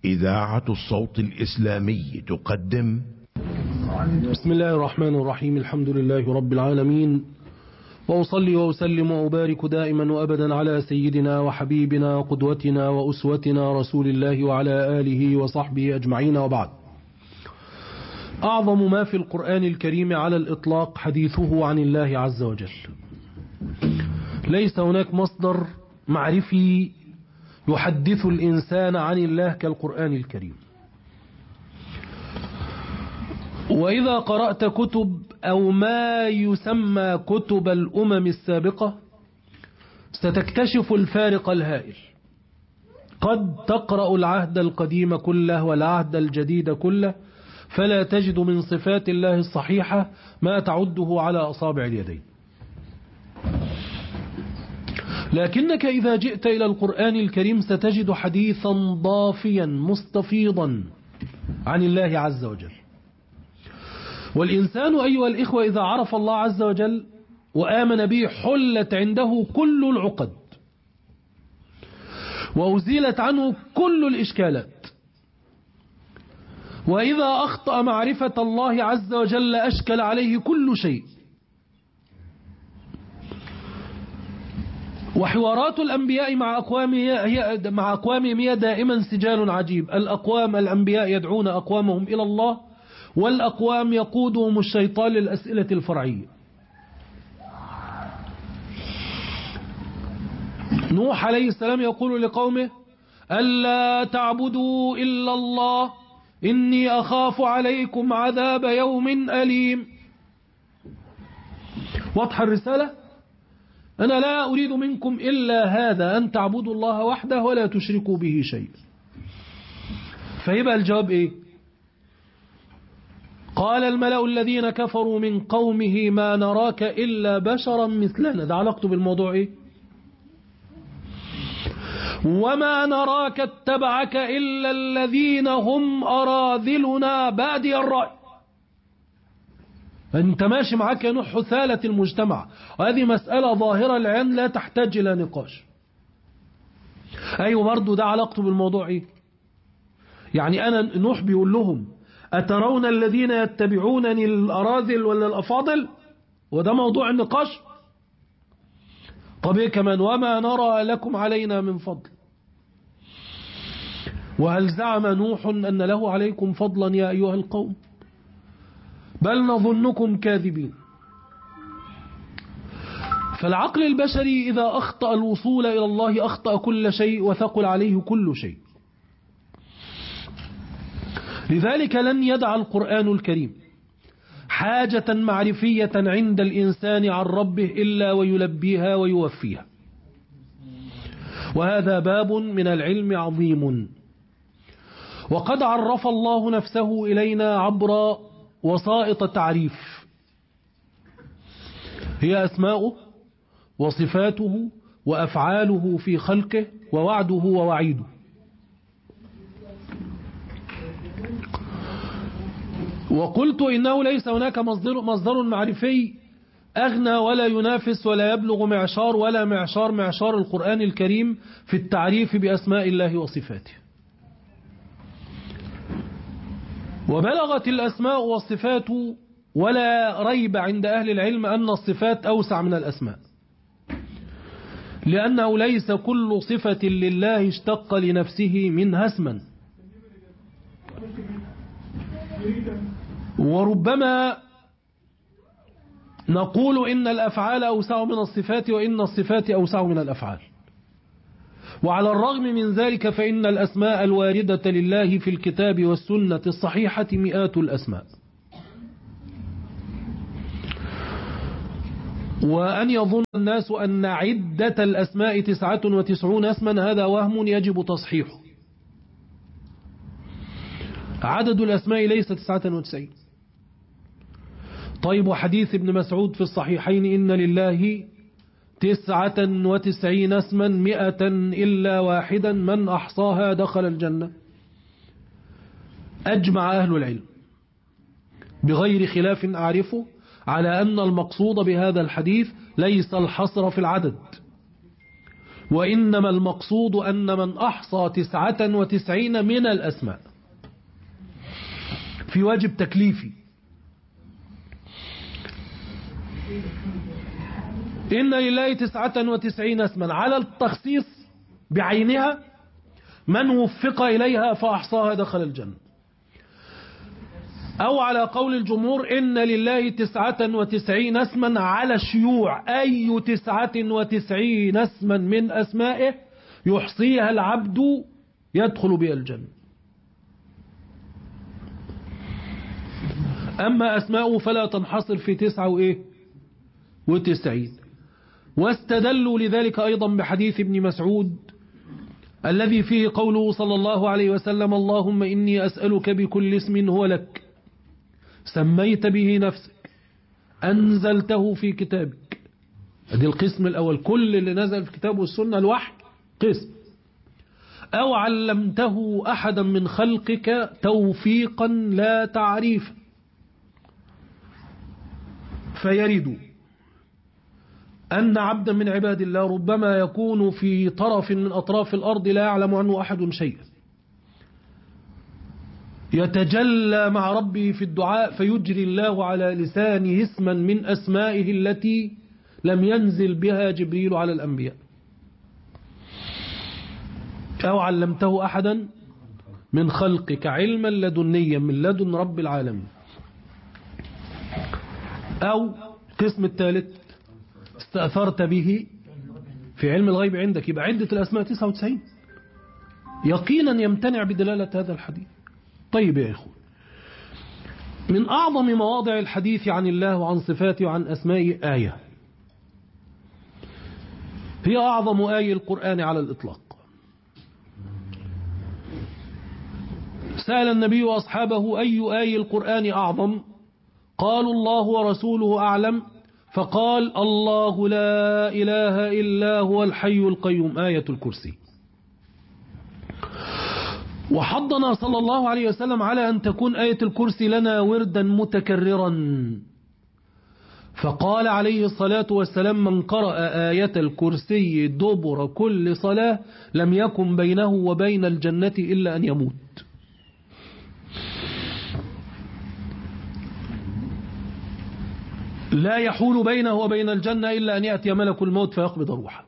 إذاعة الصوت الإسلامي تقدم بسم الله الرحمن الرحيم الحمد لله رب العالمين وأصلي وأسلم وأبارك دائما وأبدا على سيدنا وحبيبنا وقدوتنا وأسوتنا رسول الله وعلى آله وصحبه أجمعين وبعد أعظم ما في القرآن الكريم على الإطلاق حديثه عن الله عز وجل ليس هناك مصدر معرفي يحدث الإنسان عن الله كالقرآن الكريم وإذا قرأت كتب أو ما يسمى كتب الأمم السابقة ستكتشف الفارق الهائل قد تقرأ العهد القديم كله والعهد الجديد كله فلا تجد من صفات الله الصحيحة ما تعده على أصابع اليدين لكنك إذا جئت إلى القرآن الكريم ستجد حديثا ضافيا مستفيضا عن الله عز وجل والإنسان أيها الإخوة إذا عرف الله عز وجل وآمن به حلت عنده كل العقد وأزيلت عنه كل الإشكالات وإذا أخطأ معرفة الله عز وجل أشكل عليه كل شيء وحوارات الأنبياء مع أقوامهم هي, مع أقوامهم هي دائما سجال عجيب الأقوام الأنبياء يدعون أقوامهم إلى الله والأقوام يقودهم الشيطان للأسئلة الفرعية نوح عليه السلام يقول لقومه ألا تعبدوا إلا الله إني أخاف عليكم عذاب يوم أليم واضح الرسالة أنا لا أريد منكم إلا هذا أن تعبدوا الله وحده ولا تشركوا به شيء فيبقى الجواب إيه قال الملأ الذين كفروا من قومه ما نراك إلا بشرا مثلنا ده علاقته بالموضوع إيه وما نراك اتبعك إلا الذين هم أراذلنا بادي الرأي أنت ماشي معاك يا نوح حثالة المجتمع وهذه مسألة ظاهرة العين لا تحتاج إلى نقاش أيوة برضو ده علاقته بالموضوع إيه يعني أنا نوح بيقول لهم أترون الذين يتبعونني الأراذل ولا الأفاضل وده موضوع النقاش طب إيه كمان وما نرى لكم علينا من فضل وهل زعم نوح أن له عليكم فضلا يا أيها القوم بل نظنكم كاذبين فالعقل البشري إذا أخطأ الوصول إلى الله أخطأ كل شيء وثقل عليه كل شيء لذلك لن يدع القرآن الكريم حاجة معرفية عند الإنسان عن ربه إلا ويلبيها ويوفيها وهذا باب من العلم عظيم وقد عرف الله نفسه إلينا عبر وسائط التعريف هي أسماؤه وصفاته وأفعاله في خلقه ووعده ووعيده وقلت إنه ليس هناك مصدر, مصدر معرفي أغنى ولا ينافس ولا يبلغ معشار ولا معشار معشار القرآن الكريم في التعريف بأسماء الله وصفاته وبلغت الأسماء والصفات ولا ريب عند أهل العلم أن الصفات أوسع من الأسماء لأنه ليس كل صفة لله اشتق لنفسه منها اسما وربما نقول إن الأفعال أوسع من الصفات وإن الصفات أوسع من الأفعال وعلى الرغم من ذلك فإن الأسماء الواردة لله في الكتاب والسنة الصحيحة مئات الأسماء وأن يظن الناس أن عدة الأسماء تسعة وتسعون اسما هذا وهم يجب تصحيحه عدد الأسماء ليس تسعة وتسعين طيب وحديث ابن مسعود في الصحيحين إن لله تسعة وتسعين اسما مئة إلا واحدا من أحصاها دخل الجنة أجمع أهل العلم بغير خلاف أعرفه على أن المقصود بهذا الحديث ليس الحصر في العدد وإنما المقصود أن من أحصى تسعة وتسعين من الأسماء في واجب تكليفي إن لله تسعة وتسعين اسما على التخصيص بعينها من وفق إليها فأحصاها دخل الجنة أو على قول الجمهور إن لله تسعة وتسعين اسما على الشيوع أي تسعة وتسعين اسما من أسمائه يحصيها العبد يدخل بها الجنة أما أسماؤه فلا تنحصر في تسعة وإيه وتسعين واستدلوا لذلك أيضا بحديث ابن مسعود الذي فيه قوله صلى الله عليه وسلم اللهم إني أسألك بكل اسم هو لك سميت به نفسك أنزلته في كتابك هذه القسم الأول كل اللي نزل في كتابه السنة الوحي قسم أو علمته أحدا من خلقك توفيقا لا تعريفا فيرد أن عبدا من عباد الله ربما يكون في طرف من أطراف الأرض لا يعلم عنه أحد شيئا يتجلى مع ربه في الدعاء فيجري الله على لسانه اسما من أسمائه التي لم ينزل بها جبريل على الأنبياء أو علمته أحدا من خلقك علما لدنيا من لدن رب العالمين أو القسم الثالث استأثرت به في علم الغيب عندك يبقى عدة الأسماء 99 يقينا يمتنع بدلالة هذا الحديث طيب يا إخوة من أعظم مواضع الحديث عن الله وعن صفاته وعن أسمائه آية هي أعظم آية القرآن على الإطلاق سأل النبي وأصحابه أي آية القرآن أعظم قالوا الله ورسوله أعلم فقال الله لا إله إلا هو الحي القيوم آية الكرسي وحضنا صلى الله عليه وسلم على أن تكون آية الكرسي لنا وردا متكررا فقال عليه الصلاة والسلام من قرأ آية الكرسي دبر كل صلاة لم يكن بينه وبين الجنة إلا أن يموت لا يحول بينه وبين الجنة إلا أن يأتي ملك الموت فيقبض روحه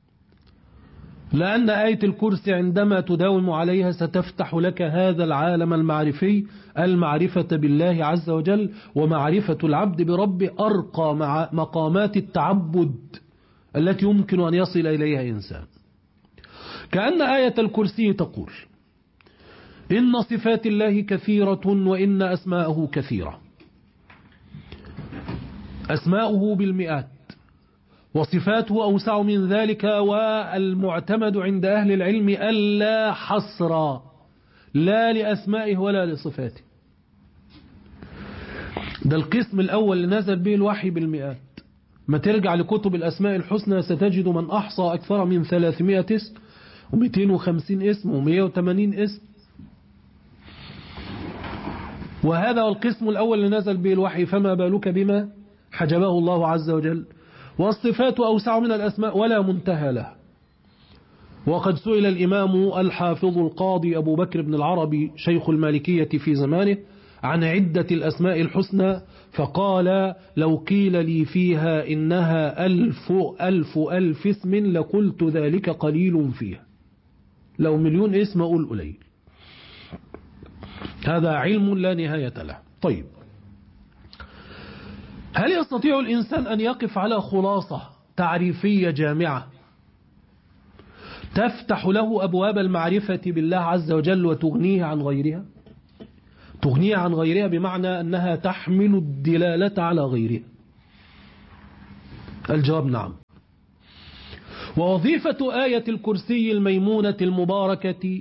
لأن آية الكرسي عندما تداوم عليها ستفتح لك هذا العالم المعرفي المعرفة بالله عز وجل ومعرفة العبد برب أرقى مع مقامات التعبد التي يمكن أن يصل إليها إنسان كأن آية الكرسي تقول إن صفات الله كثيرة وإن أسماءه كثيرة أسماؤه بالمئات وصفاته أوسع من ذلك والمعتمد عند أهل العلم ألا حصر لا لأسمائه ولا لصفاته ده القسم الأول اللي نزل به الوحي بالمئات ما ترجع لكتب الأسماء الحسنى ستجد من أحصى أكثر من 300 اسم و250 اسم و180 اسم وهذا هو القسم الأول اللي نزل به الوحي فما بالك بما حجبه الله عز وجل والصفات أوسع من الأسماء ولا منتهى له وقد سئل الإمام الحافظ القاضي أبو بكر بن العربي شيخ المالكية في زمانه عن عدة الأسماء الحسنى فقال لو قيل لي فيها إنها ألف ألف ألف اسم لقلت ذلك قليل فيها لو مليون اسم أقول قليل هذا علم لا نهاية له طيب هل يستطيع الإنسان أن يقف على خلاصة تعريفية جامعة تفتح له أبواب المعرفة بالله عز وجل وتغنيه عن غيرها تغنيه عن غيرها بمعنى أنها تحمل الدلالة على غيرها الجواب نعم ووظيفة آية الكرسي الميمونة المباركة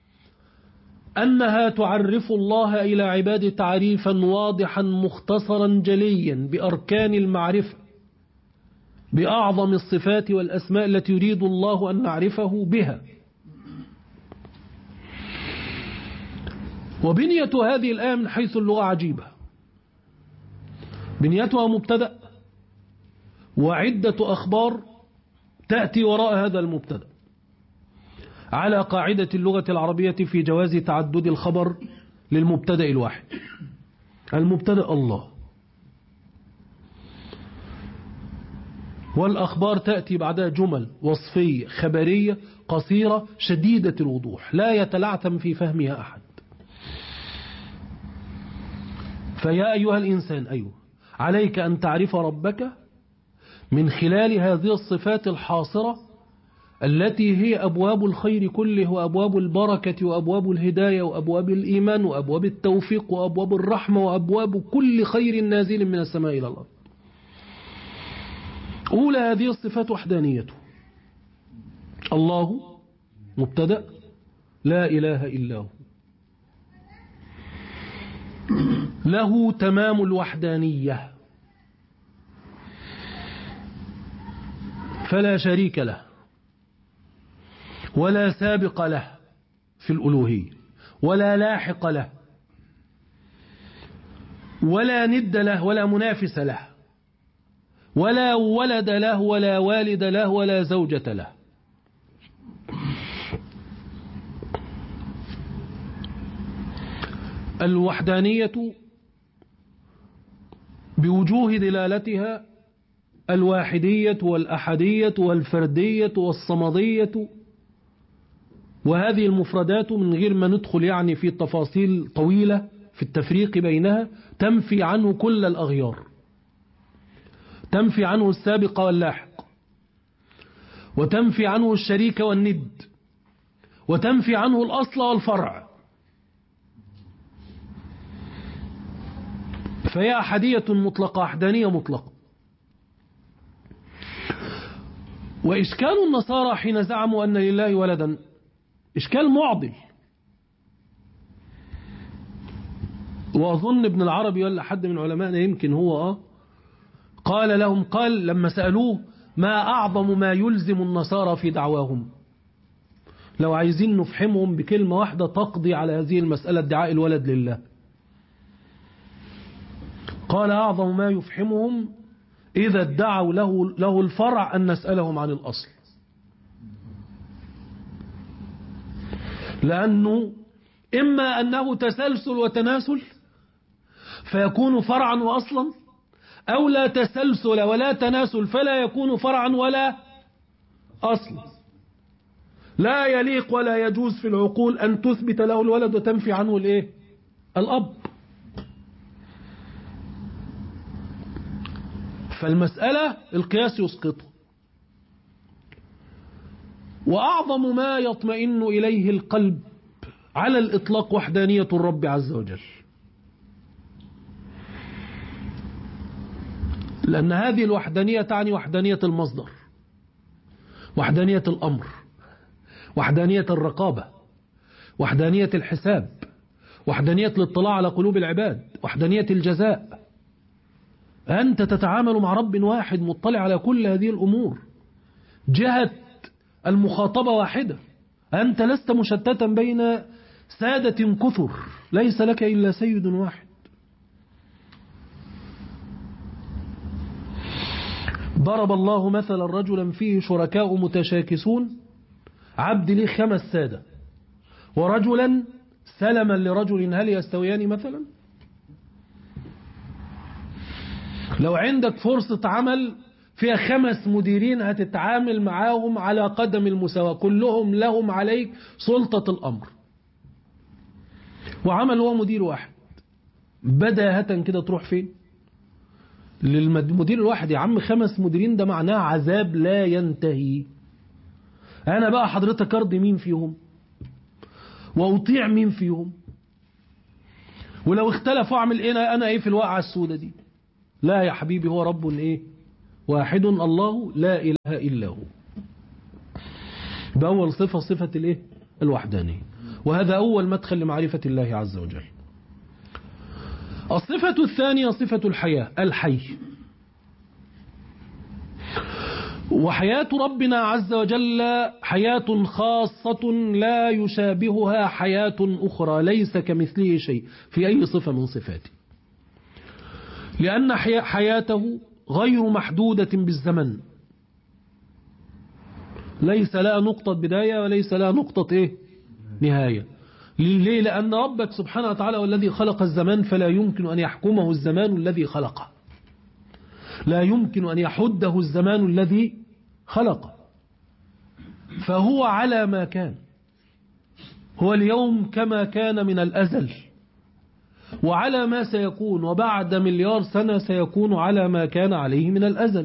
أنها تعرف الله إلى عباده تعريفا واضحا مختصرا جليا بأركان المعرفة بأعظم الصفات والأسماء التي يريد الله أن نعرفه بها وبنية هذه الآية من حيث اللغة عجيبة بنيتها مبتدأ وعدة أخبار تأتي وراء هذا المبتدا على قاعدة اللغة العربية في جواز تعدد الخبر للمبتدا الواحد المبتدا الله والأخبار تأتي بعدها جمل وصفية خبرية قصيرة شديدة الوضوح لا يتلعثم في فهمها أحد فيا أيها الإنسان أيوه عليك أن تعرف ربك من خلال هذه الصفات الحاصرة التي هي أبواب الخير كله وأبواب البركة وأبواب الهداية وأبواب الإيمان وأبواب التوفيق وأبواب الرحمة وأبواب كل خير نازل من السماء إلى الأرض أولى هذه الصفات وحدانيته الله مبتدأ لا إله إلا هو له تمام الوحدانية فلا شريك له ولا سابق له في الألوهية ولا لاحق له ولا ند له ولا منافس له ولا ولد له ولا والد له ولا زوجة له الوحدانية بوجوه دلالتها الواحدية والأحدية والفردية والصمدية وهذه المفردات من غير ما ندخل يعني في تفاصيل طويلة في التفريق بينها تنفي عنه كل الأغيار تنفي عنه السابق واللاحق وتنفي عنه الشريك والند وتنفي عنه الأصل والفرع فهي أحدية مطلقة أحدانية مطلقة وإشكال النصارى حين زعموا أن لله ولدا إشكال معضل وأظن ابن العربي ولا حد من علمائنا يمكن هو آه قال لهم قال لما سألوه ما أعظم ما يلزم النصارى في دعواهم لو عايزين نفحمهم بكلمة واحدة تقضي على هذه المسألة ادعاء الولد لله قال أعظم ما يفحمهم إذا ادعوا له, له الفرع أن نسألهم عن الأصل لأنه إما أنه تسلسل وتناسل فيكون فرعا وأصلا أو لا تسلسل ولا تناسل فلا يكون فرعا ولا أصلا لا يليق ولا يجوز في العقول أن تثبت له الولد وتنفي عنه الإيه؟ الأب فالمسألة القياس يسقطه وأعظم ما يطمئن إليه القلب على الإطلاق وحدانية الرب عز وجل لأن هذه الوحدانية تعني وحدانية المصدر وحدانية الأمر وحدانية الرقابة وحدانية الحساب وحدانية الاطلاع على قلوب العباد وحدانية الجزاء أنت تتعامل مع رب واحد مطلع على كل هذه الأمور جهة المخاطبة واحدة أنت لست مشتتا بين سادة كثر ليس لك إلا سيد واحد ضرب الله مثلا رجلا فيه شركاء متشاكسون عبد ليه خمس سادة ورجلا سلما لرجل هل يستويان مثلا لو عندك فرصة عمل فيها خمس مديرين هتتعامل معاهم على قدم المساواة كلهم لهم عليك سلطة الأمر وعمل هو مدير واحد بداهة كده تروح فين للمدير الواحد يا عم خمس مديرين ده معناه عذاب لا ينتهي أنا بقى حضرتك أرضي مين فيهم وأطيع مين فيهم ولو اختلفوا أعمل إيه أنا إيه في الواقعة السودة دي لا يا حبيبي هو رب إيه واحد الله لا إله إلا هو بأول صفة صفة الإيه الوحدانية وهذا أول مدخل لمعرفة الله عز وجل الصفة الثانية صفة الحياة الحي وحياة ربنا عز وجل حياة خاصة لا يشابهها حياة أخرى ليس كمثله شيء في أي صفة من صفاته لأن حياته غير محدودة بالزمن ليس لها نقطة بداية وليس لها نقطة إيه نهاية ليه لأن ربك سبحانه وتعالى هو الذي خلق الزمان فلا يمكن أن يحكمه الزمان الذي خلقه لا يمكن أن يحده الزمان الذي خلقه فهو على ما كان هو اليوم كما كان من الأزل وعلى ما سيكون وبعد مليار سنة سيكون على ما كان عليه من الأزل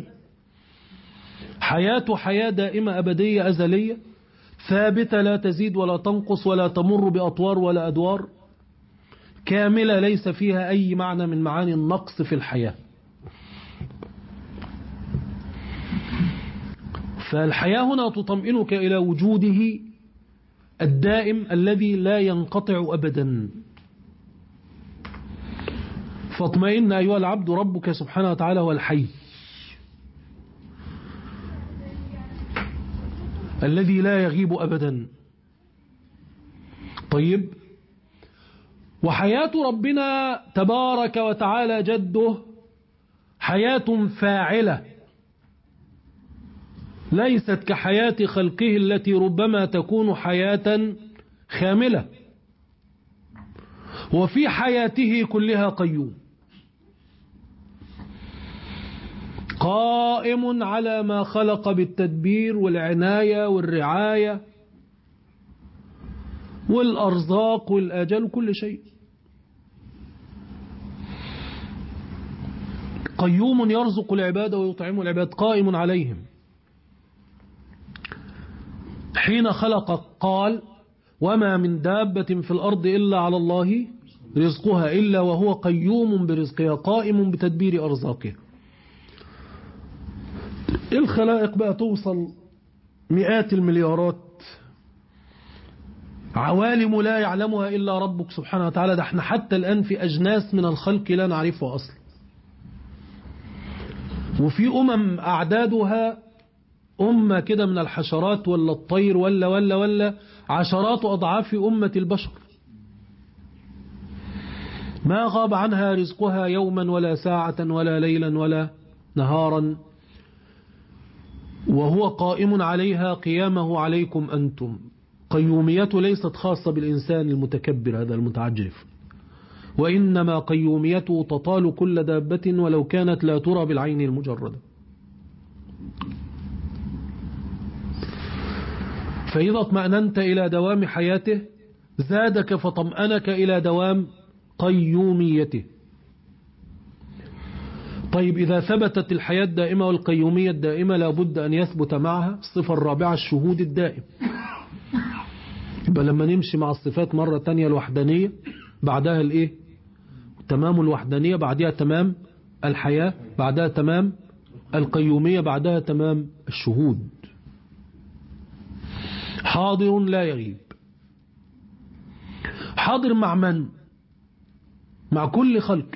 حياته حياة دائمة أبدية أزلية ثابتة لا تزيد ولا تنقص ولا تمر بأطوار ولا أدوار كاملة ليس فيها أي معنى من معاني النقص في الحياة فالحياة هنا تطمئنك إلى وجوده الدائم الذي لا ينقطع أبدا فاطمئن أيها العبد ربك سبحانه وتعالى هو الحي الذي لا يغيب أبدا طيب وحياة ربنا تبارك وتعالى جده حياة فاعلة ليست كحياة خلقه التي ربما تكون حياة خاملة وفي حياته كلها قيوم قائم على ما خلق بالتدبير والعناية والرعاية والأرزاق والأجل كل شيء قيوم يرزق العباد ويطعم العباد قائم عليهم حين خلق قال وما من دابة في الأرض إلا على الله رزقها إلا وهو قيوم برزقها قائم بتدبير أرزاقها الخلائق بقى توصل مئات المليارات عوالم لا يعلمها إلا ربك سبحانه وتعالى ده احنا حتى الآن في أجناس من الخلق لا نعرفها أصلا وفي أمم أعدادها أمة كده من الحشرات ولا الطير ولا ولا ولا عشرات أضعاف أمة البشر ما غاب عنها رزقها يوما ولا ساعة ولا ليلا ولا نهارا وهو قائم عليها قيامه عليكم أنتم قيوميته ليست خاصة بالإنسان المتكبر هذا المتعجرف وإنما قيوميته تطال كل دابة ولو كانت لا ترى بالعين المجردة فإذا اطمأننت إلى دوام حياته زادك فطمأنك إلى دوام قيوميته طيب إذا ثبتت الحياة الدائمة والقيومية الدائمة لابد أن يثبت معها الصفة الرابعة الشهود الدائم يبقى لما نمشي مع الصفات مرة تانية الوحدانية بعدها الايه تمام الوحدانية بعدها تمام الحياة بعدها تمام القيومية بعدها تمام الشهود حاضر لا يغيب حاضر مع من مع كل خلق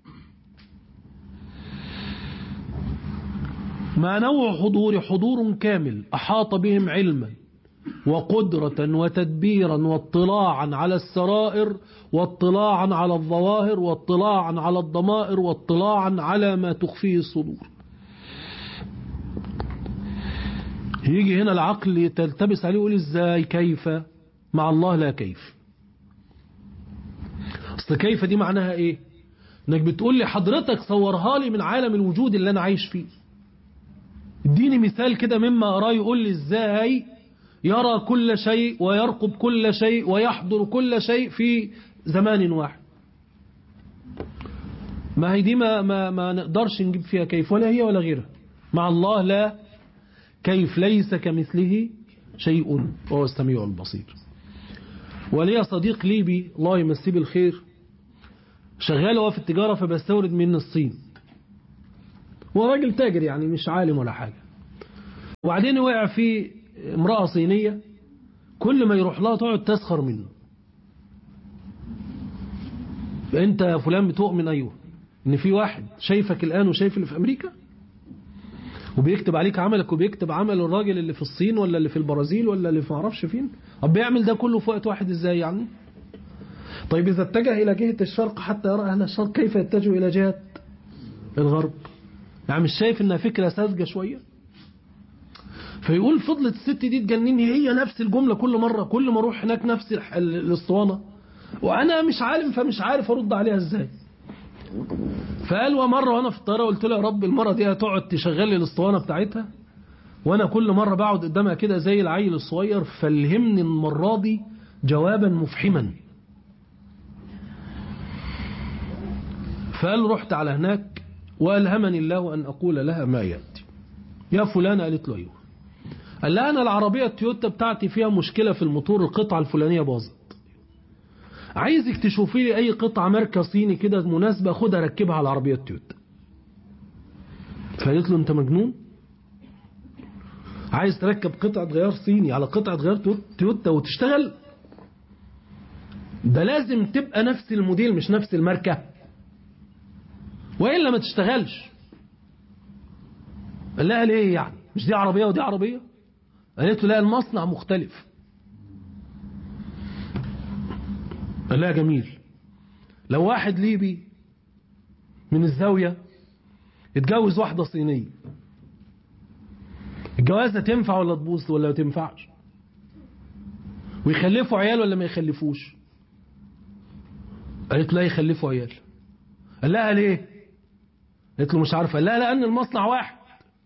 ما نوع حضور حضور كامل أحاط بهم علما وقدرة وتدبيرا واطلاعا على السرائر واطلاعا على الظواهر واطلاعا على الضمائر واطلاعا على ما تخفيه الصدور يجي هنا العقل تلتبس عليه يقول ازاي كيف مع الله لا كيف اصل كيف دي معناها ايه انك بتقول لي حضرتك صورها لي من عالم الوجود اللي انا عايش فيه اديني مثال كده مما اراه يقول لي ازاي يرى كل شيء ويرقب كل شيء ويحضر كل شيء في زمان واحد ما هي دي ما, ما, ما نقدرش نجيب فيها كيف ولا هي ولا غيرها مع الله لا كيف ليس كمثله شيء وهو السميع البصير ولي صديق ليبي الله يمسيه بالخير شغال هو في التجارة فبستورد من الصين هو راجل تاجر يعني مش عالم ولا حاجة وبعدين وقع في امرأة صينية كل ما يروح لها تقعد تسخر منه انت يا فلان بتؤمن ايوه ان في واحد شايفك الان وشايف اللي في امريكا وبيكتب عليك عملك وبيكتب عمل الراجل اللي في الصين ولا اللي في البرازيل ولا اللي في معرفش فين طب بيعمل ده كله في وقت واحد ازاي يعني طيب اذا اتجه الى جهة الشرق حتى يرى اهل الشرق كيف يتجه الى جهة الغرب يعني مش شايف انها فكرة ساذجة شوية فيقول فضلت الست دي تجنني هي نفس الجملة كل مرة كل ما اروح هناك نفس الح- ال- الاسطوانة وانا مش عالم فمش عارف ارد عليها ازاي فقال ومرة وانا في الطيارة قلت له يا رب المرة دي هتقعد تشغل لي الاسطوانة بتاعتها وانا كل مرة بقعد قدامها كده زي العيل الصغير فالهمني المرة دي جوابا مفحما فقال رحت على هناك والهمني الله ان اقول لها ما ياتي يا فلانة قالت له ايوه قال لها انا العربية التويوتا بتاعتي فيها مشكلة في الموتور القطعة الفلانية باظت عايزك تشوفي لي اي قطعة ماركة صيني كده مناسبة خدها ركبها على العربية التويوتا فقالت له انت مجنون عايز تركب قطعة غيار صيني على قطعة غيار تو- تويوتا وتشتغل ده لازم تبقى نفس الموديل مش نفس الماركة وإلا ما تشتغلش قال لها ليه يعني مش دي عربية ودي عربية قالت له لا المصنع مختلف قال لها جميل لو واحد ليبي من الزاوية اتجوز واحدة صينية الجوازة تنفع ولا تبوظ ولا ما تنفعش ويخلفوا عيال ولا ما يخلفوش قالت له لا يخلفوا عيال قال لها ليه قالت له مش عارفه قال لا لان المصنع واحد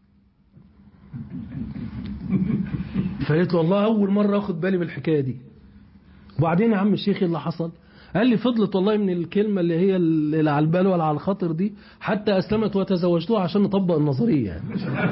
فقالت له والله اول مره اخد بالي من الحكايه دي وبعدين يا عم الشيخ إيه اللي حصل قال لي فضلت والله من الكلمة اللي هي اللي على البال ولا على الخاطر دي حتى أسلمت وتزوجتها عشان نطبق النظرية يعني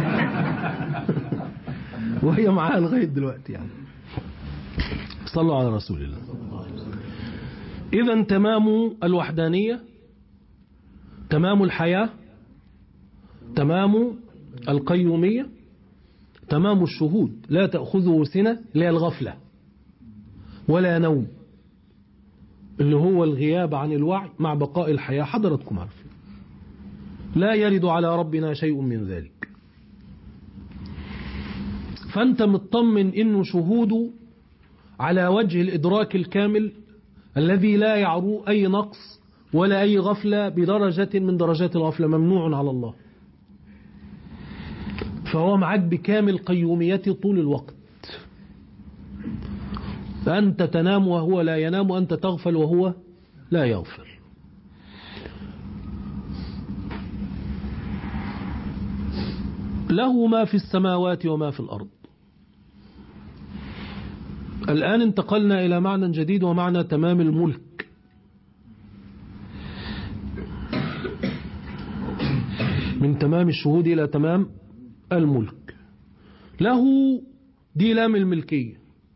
وهي معاها لغاية دلوقتي يعني صلوا على رسول الله إذا تمام الوحدانية تمام الحياة تمام القيومية تمام الشهود لا تأخذه سنة لا الغفلة ولا نوم اللي هو الغياب عن الوعي مع بقاء الحياة حضرتكم عارفين لا يرد على ربنا شيء من ذلك فأنت مطمن إنه شهوده على وجه الإدراك الكامل الذي لا يعرو أي نقص ولا أي غفلة بدرجة من درجات الغفلة ممنوع على الله فهو معك بكامل قيوميته طول الوقت فأنت تنام وهو لا ينام وأنت تغفل وهو لا يغفل له ما في السماوات وما في الأرض الآن انتقلنا إلى معنى جديد ومعنى تمام الملك من تمام الشهود إلى تمام الملك له دي لام الملكية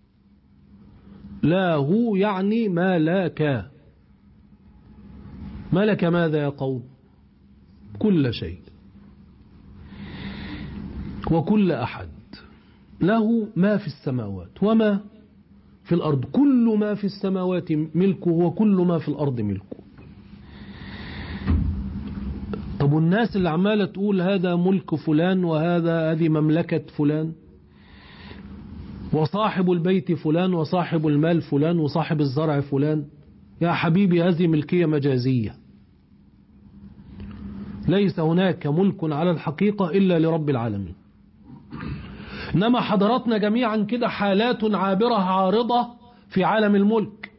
له يعني ملك ملك ماذا يا قوم كل شيء وكل أحد له ما في السماوات وما في الأرض كل ما في السماوات ملكه وكل ما في الأرض ملكه طب والناس اللي عمالة تقول هذا ملك فلان وهذا هذه مملكة فلان وصاحب البيت فلان وصاحب المال فلان وصاحب الزرع فلان يا حبيبي هذه ملكية مجازية ليس هناك ملك على الحقيقة إلا لرب العالمين إنما حضراتنا جميعا كده حالات عابرة عارضة في عالم الملك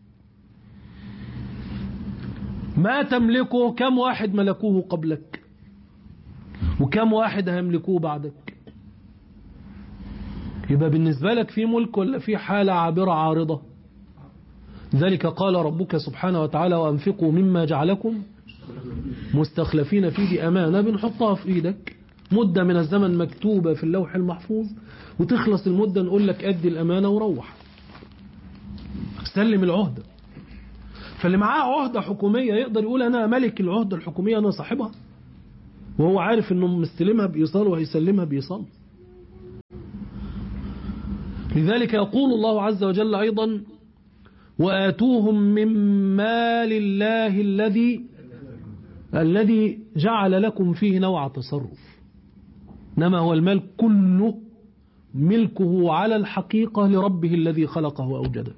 ما تملكه كم واحد ملكوه قبلك وكم واحد هيملكوه بعدك يبقى بالنسبة لك في ملك ولا في حالة عابرة عارضة ذلك قال ربك سبحانه وتعالى وأنفقوا مما جعلكم مستخلفين فيه دي أمانة بنحطها في إيدك مدة من الزمن مكتوبة في اللوح المحفوظ وتخلص المدة نقول لك أدي الأمانة وروح سلم العهدة فاللي معاه عهدة حكومية يقدر يقول أنا ملك العهدة الحكومية أنا صاحبها وهو عارف أنه مستلمها بإيصال وهيسلمها بإيصال لذلك يقول الله عز وجل أيضا وآتوهم من مال الله الذي الذي جعل لكم فيه نوع تصرف إنما هو المال كله ملكه على الحقيقة لربه الذي خلقه وأوجده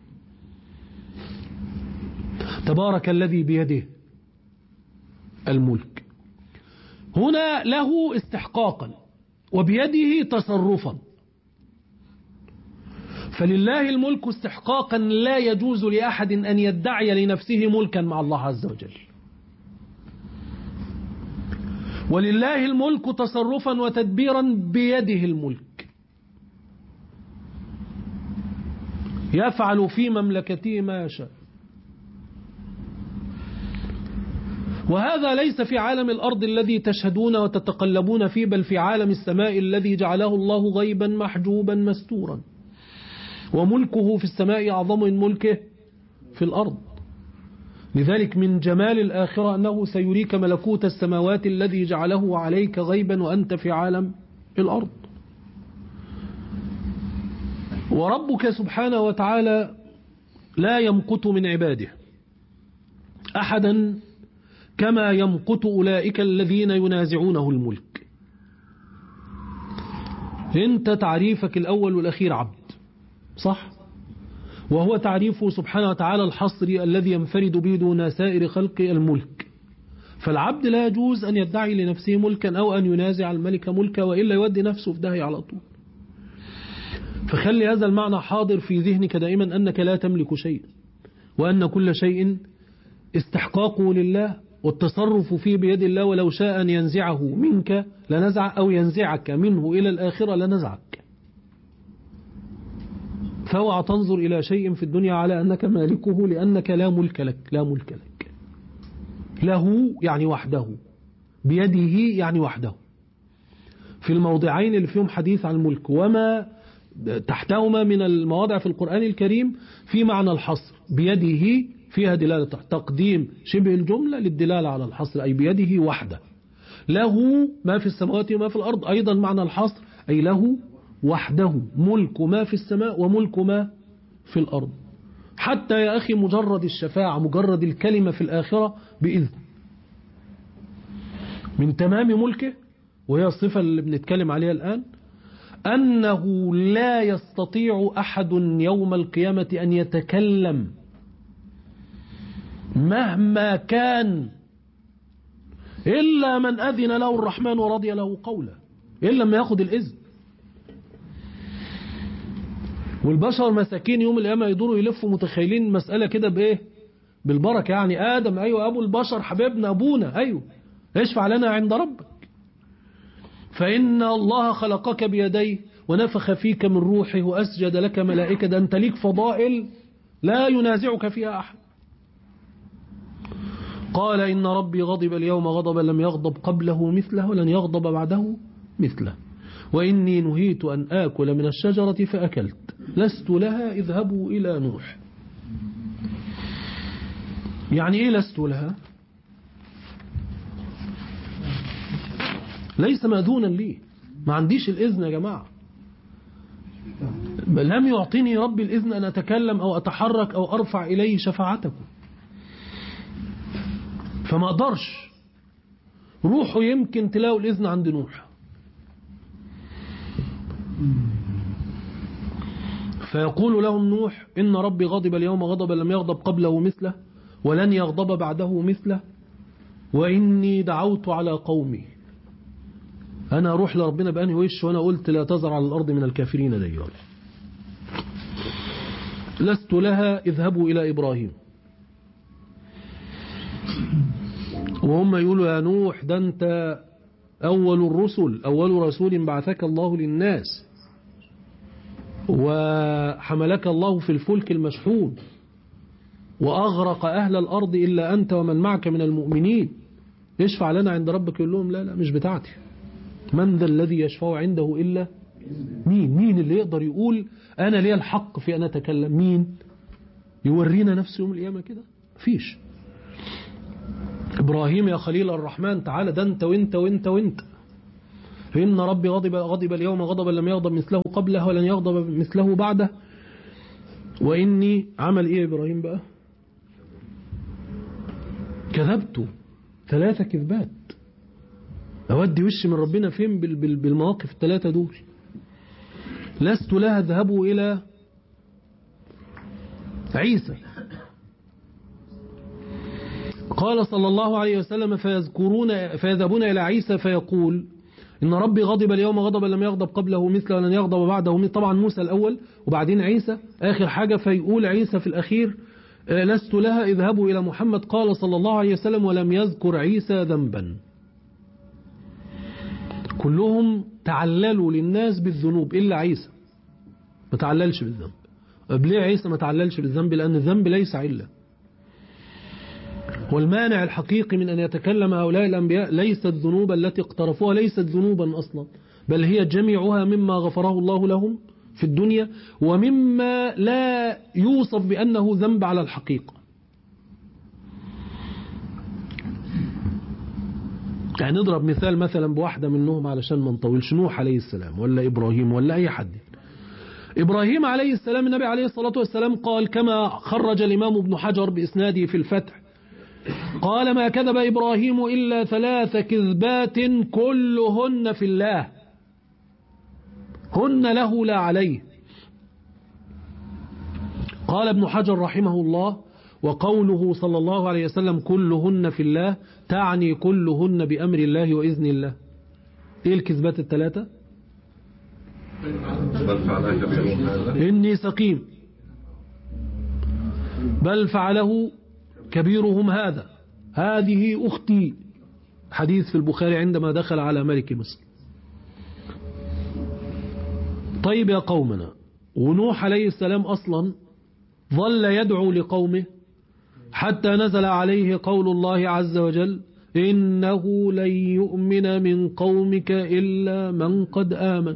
تبارك الذي بيده الملك هنا له استحقاقا وبيده تصرفا فلله الملك استحقاقا لا يجوز لأحد أن يدعي لنفسه ملكا مع الله عز وجل ولله الملك تصرفا وتدبيرا بيده الملك يفعل في مملكته ما يشاء وهذا ليس في عالم الأرض الذي تشهدون وتتقلبون فيه بل في عالم السماء الذي جعله الله غيبا محجوبا مستورا وملكه في السماء أعظم من ملكه في الأرض لذلك من جمال الآخرة أنه سيريك ملكوت السماوات الذي جعله عليك غيبا وأنت في عالم الأرض وربك سبحانه وتعالى لا يمقت من عباده أحدا كما يمقت أولئك الذين ينازعونه الملك انت تعريفك الأول والأخير عبد صح وهو تعريفه سبحانه وتعالى الحصري الذي ينفرد به دون سائر خلق الملك فالعبد لا يجوز أن يدعي لنفسه ملكا أو أن ينازع الملك ملكا وإلا يودي نفسه في داهية على طول فخلي هذا المعنى حاضر في ذهنك دائما أنك لا تملك شيء وأن كل شيء استحقاقه لله والتصرف فيه بيد الله ولو شاء أن ينزعه منك لنزع أو ينزعك منه إلى الآخرة لنزعك فاوعى تنظر إلى شيء في الدنيا على أنك مالكه لأنك لا ملك لك لا ملك لك له يعني وحده بيده يعني وحده في الموضعين اللي فيهم حديث عن الملك وما تحتهما من المواضع في القرآن الكريم في معنى الحصر بيده فيها دلالة تقديم شبه الجملة للدلالة على الحصر أي بيده وحده له ما في السماوات وما في الأرض أيضا معنى الحصر أي له وحده ملك ما في السماء وملك ما في الأرض حتى يا أخي مجرد الشفاعة مجرد الكلمة في الآخرة بإذن من تمام ملكه وهي الصفة اللي بنتكلم عليها الآن أنه لا يستطيع أحد يوم القيامة أن يتكلم مهما كان إلا من أذن له الرحمن ورضي له قولا إلا لما ياخد الإذن والبشر مساكين يوم القيامة يدوروا يلفوا متخيلين مسألة كده بإيه بالبركة يعني آدم أيوة أبو البشر حبيبنا أبونا أيوة اشفع لنا عند ربك فإن الله خلقك بيديه ونفخ فيك من روحه وأسجد لك ملائكة ده أنت ليك فضائل لا ينازعك فيها أحد قال إن ربي غضب اليوم غضبا لم يغضب قبله مثله ولن يغضب بعده مثله وإني نهيت أن آكل من الشجرة فأكلت لست لها اذهبوا إلى نوح يعني إيه لست لها ليس مأذونا لي ما عنديش الإذن يا جماعة بل لم يعطيني ربي الإذن أن أتكلم أو أتحرك أو أرفع إليه شفاعتكم فما أقدرش روحوا يمكن تلاقوا الإذن عند نوح فيقول لهم نوح إن ربي غضب اليوم غضبا لم يغضب قبله مثله ولن يغضب بعده مثله وإني دعوت على قومي أنا أروح لربنا بأني وش وأنا قلت لا تزر على الأرض من الكافرين ديار لست لها اذهبوا إلى إبراهيم وهم يقولوا يا نوح ده أنت أول الرسل أول رسول بعثك الله للناس وحملك الله في الفلك المشحون وأغرق أهل الأرض إلا أنت ومن معك من المؤمنين اشفع لنا عند ربك يقول لهم لا لا مش بتاعتي من ذا الذي يشفع عنده إلا مين مين اللي يقدر يقول أنا لي الحق في أن أتكلم مين يورينا نفسه يوم القيامة كده فيش إبراهيم يا خليل الرحمن تعالى ده أنت وأنت وأنت وأنت إن ربي غضب غضب اليوم غضبا لم يغضب مثله قبله ولن يغضب مثله بعده وإني عمل إيه إبراهيم بقى كذبت ثلاثة كذبات أودي وش من ربنا فين بالمواقف الثلاثة دول لست لها اذهبوا إلى عيسى قال صلى الله عليه وسلم فيذكرون فيذهبون إلى عيسى فيقول إن ربي غضب اليوم غضبا لم يغضب قبله مثله ولن يغضب بعده مثله طبعا موسى الأول وبعدين عيسى آخر حاجة فيقول عيسى في الأخير آه، لست لها اذهبوا إلى محمد قال صلى الله عليه وسلم ولم يذكر عيسى ذنبا كلهم تعللوا للناس بالذنوب إلا عيسى ما تعللش بالذنب طب ليه عيسى ما تعللش بالذنب لأن الذنب ليس علة والمانع الحقيقي من أن يتكلم هؤلاء الأنبياء ليست الذنوب التي اقترفوها ليست ذنوبا أصلا بل هي جميعها مما غفره الله لهم في الدنيا ومما لا يوصف بأنه ذنب على الحقيقة يعني نضرب مثال مثلا بواحدة منهم علشان ما نطولش نوح عليه السلام ولا إبراهيم ولا أي حد إبراهيم عليه السلام النبي عليه الصلاة والسلام قال كما خرج الإمام ابن حجر بإسناده في الفتح قال ما كذب إبراهيم إلا ثلاث كذبات كلهن في الله هن له لا عليه قال ابن حجر رحمه الله وقوله صلى الله عليه وسلم كلهن في الله تعني كلهن بأمر الله وإذن الله إيه الكذبات الثلاثة بل فعلها كبيرهم هذا إني سقيم بل فعله كبيرهم هذا هذه أختي حديث في البخاري عندما دخل على ملك مصر طيب يا قومنا ونوح عليه السلام أصلا ظل يدعو لقومه حتى نزل عليه قول الله عز وجل إنه لن يؤمن من قومك إلا من قد آمن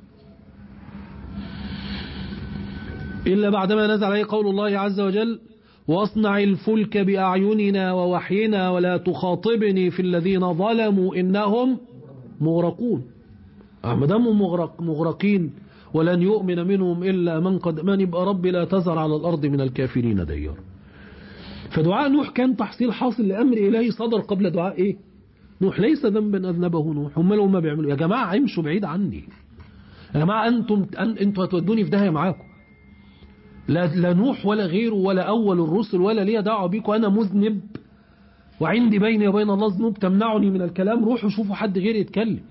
إلا بعدما نزل عليه قول الله عز وجل واصنع الفلك بأعيننا ووحينا ولا تخاطبني في الذين ظلموا إنهم مغرقون ما دام مغرق مغرقين ولن يؤمن منهم إلا من قد من يبقى رب لا تزر على الأرض من الكافرين ديار فدعاء نوح كان تحصيل حاصل لأمر إلهي صدر قبل دعاء إيه نوح ليس ذنبا أذنبه نوح هم لو ما بيعملوا يا جماعة امشوا بعيد عني يا جماعة أنتم أن أنتم هتودوني في داهية معاكم لا, لا نوح ولا غيره ولا أول الرسل ولا ليا دعوة بيكم أنا مذنب وعندي بيني وبين الله ذنوب تمنعني من الكلام روحوا شوفوا حد غيري يتكلم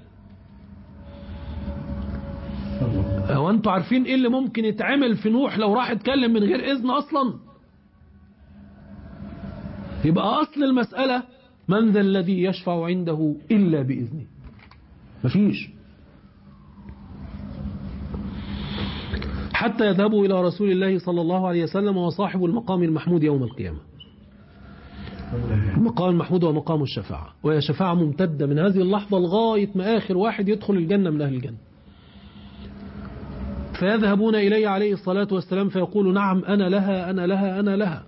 هو انتوا عارفين ايه اللي ممكن يتعمل في نوح لو راح يتكلم من غير اذن اصلا يبقى اصل المسألة من ذا الذي يشفع عنده الا باذنه مفيش حتى يذهبوا إلى رسول الله صلى الله عليه وسلم وصاحب المقام المحمود يوم القيامة المقام المحمود هو مقام الشفاعة وهي شفاعة ممتدة من هذه اللحظة لغاية ما آخر واحد يدخل الجنة من أهل الجنة فيذهبون إليه عليه الصلاة والسلام فيقول نعم أنا لها أنا لها أنا لها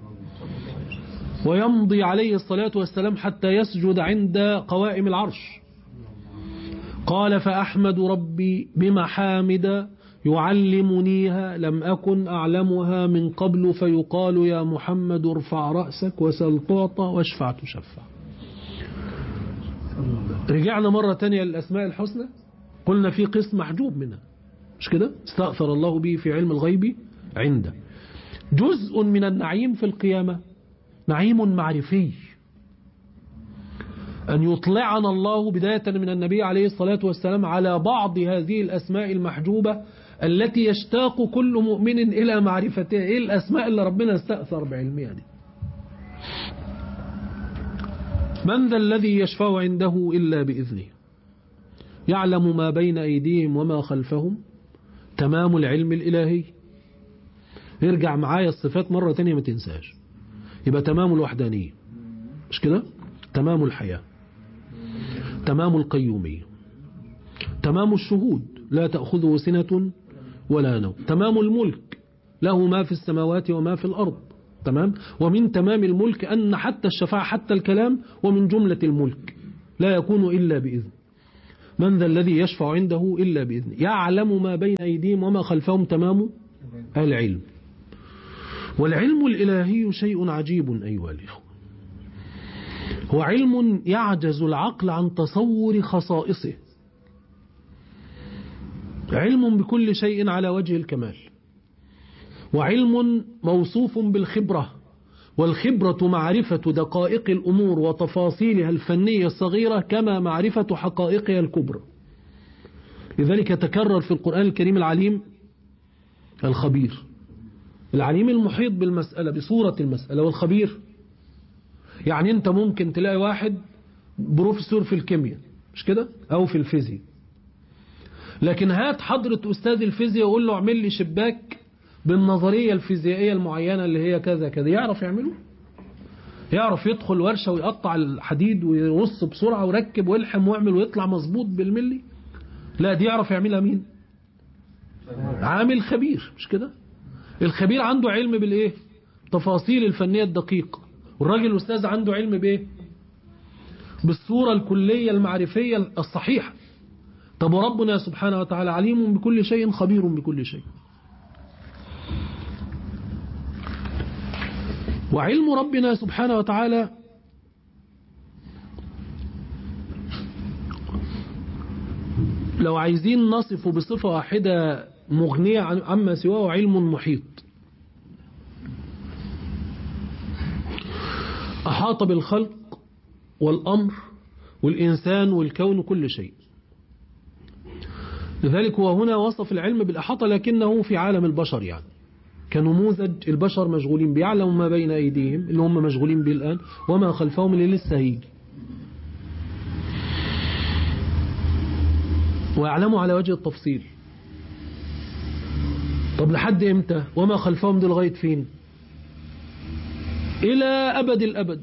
ويمضي عليه الصلاة والسلام حتى يسجد عند قوائم العرش قال فأحمد ربي بمحامد يعلمنيها لم أكن أعلمها من قبل فيقال يا محمد ارفع رأسك وسل تعطى واشفع تشفع رجعنا مرة تانية للأسماء الحسنى قلنا في قسم محجوب منها مش كده استغفر الله به في علم الغيب عنده جزء من النعيم في القيامة نعيم معرفي أن يطلعنا الله بداية من النبي عليه الصلاة والسلام على بعض هذه الأسماء المحجوبة التي يشتاق كل مؤمن إلى معرفتها إيه الأسماء اللي ربنا استأثر بعلمها دي من ذا الذي يشفع عنده إلا بإذنه يعلم ما بين أيديهم وما خلفهم تمام العلم الإلهي ارجع معايا الصفات مرة تانية ما تنساش يبقى تمام الوحدانية مش كده تمام الحياة تمام القيومية تمام الشهود لا تأخذه سنة ولا نوم تمام الملك له ما في السماوات وما في الأرض تمام ومن تمام الملك أن حتى الشفاعة حتى الكلام ومن جملة الملك لا يكون إلا بإذن من ذا الذي يشفع عنده إلا بإذن يعلم ما بين أيديهم وما خلفهم تمام العلم والعلم الإلهي شيء عجيب أيها الإخوة هو علم يعجز العقل عن تصور خصائصه علم بكل شيء على وجه الكمال وعلم موصوف بالخبرة والخبرة معرفة دقائق الأمور وتفاصيلها الفنية الصغيرة كما معرفة حقائقها الكبرى لذلك يتكرر في القرآن الكريم العليم الخبير العليم المحيط بالمسألة بصورة المسألة والخبير يعني انت ممكن تلاقي واحد بروفيسور في الكيمياء مش كده او في الفيزياء لكن هات حضرة أستاذ الفيزياء وقول له اعمل لي شباك بالنظرية الفيزيائية المعينة اللي هي كذا كذا يعرف يعمله يعرف يدخل ورشة ويقطع الحديد ويرص بسرعة ويركب ويلحم ويعمل ويطلع مظبوط بالملي لا دي يعرف يعملها مين عامل خبير مش كده الخبير عنده علم بالايه تفاصيل الفنية الدقيقة والراجل الأستاذ عنده علم بايه بالصورة الكلية المعرفية الصحيحة طب وربنا سبحانه وتعالى عليم بكل شيء خبير بكل شيء وعلم ربنا سبحانه وتعالى لو عايزين نصفه بصفة واحدة مغنية عما سواه علم محيط أحاط بالخلق والأمر والإنسان والكون كل شيء لذلك هو هنا وصف العلم بالأحاطة لكنه في عالم البشر يعني كنموذج البشر مشغولين بيعلموا ما بين أيديهم اللي هم مشغولين به الآن وما خلفهم اللي لسه هيجي ويعلموا على وجه التفصيل طب لحد امتى وما خلفهم دي لغاية فين إلى أبد الأبد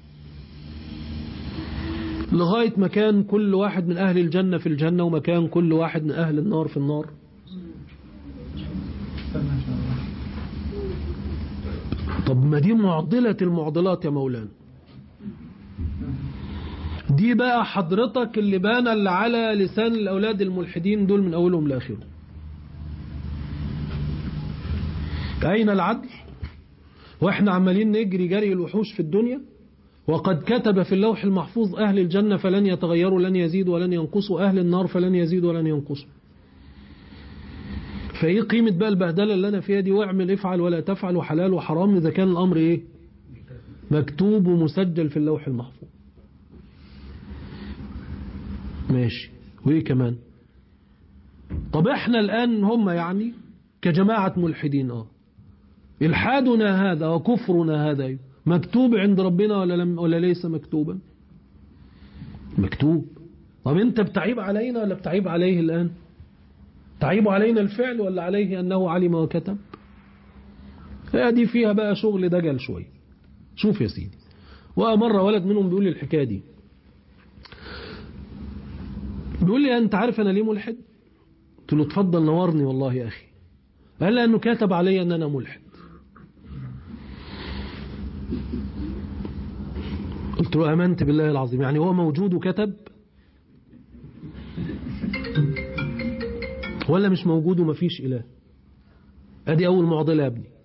لغاية مكان كل واحد من أهل الجنة في الجنة ومكان كل واحد من أهل النار في النار طب ما دي معضلة المعضلات يا مولانا دي بقى حضرتك اللي بان اللي على لسان الأولاد الملحدين دول من أولهم لآخرهم أين العدل وإحنا عمالين نجري جري الوحوش في الدنيا وقد كتب في اللوح المحفوظ أهل الجنة فلن يتغيروا لن يزيدوا ولن ينقصوا أهل النار فلن يزيدوا ولن ينقصوا فايه قيمة بقى البهدلة اللي أنا فيها دي واعمل افعل ولا تفعل وحلال وحرام إذا كان الأمر إيه مكتوب ومسجل في اللوح المحفوظ ماشي وإيه كمان طب إحنا الآن هم يعني كجماعة ملحدين آه إلحادنا هذا وكفرنا هذا مكتوب عند ربنا ولا, لم ولا ليس مكتوبا مكتوب طب انت بتعيب علينا ولا بتعيب عليه الآن تعيب علينا الفعل ولا عليه أنه علم وكتب دي فيها بقى شغل دجل شوي شوف يا سيدي ومرة ولد منهم بيقول لي الحكاية دي بيقول لي أنت عارف أنا ليه ملحد قلت له اتفضل نورني والله يا أخي قال لأنه كتب علي أن أنا ملحد قلت له أمنت بالله العظيم يعني هو موجود وكتب ولا مش موجود ومفيش إله ادي أول معضلة يا ابني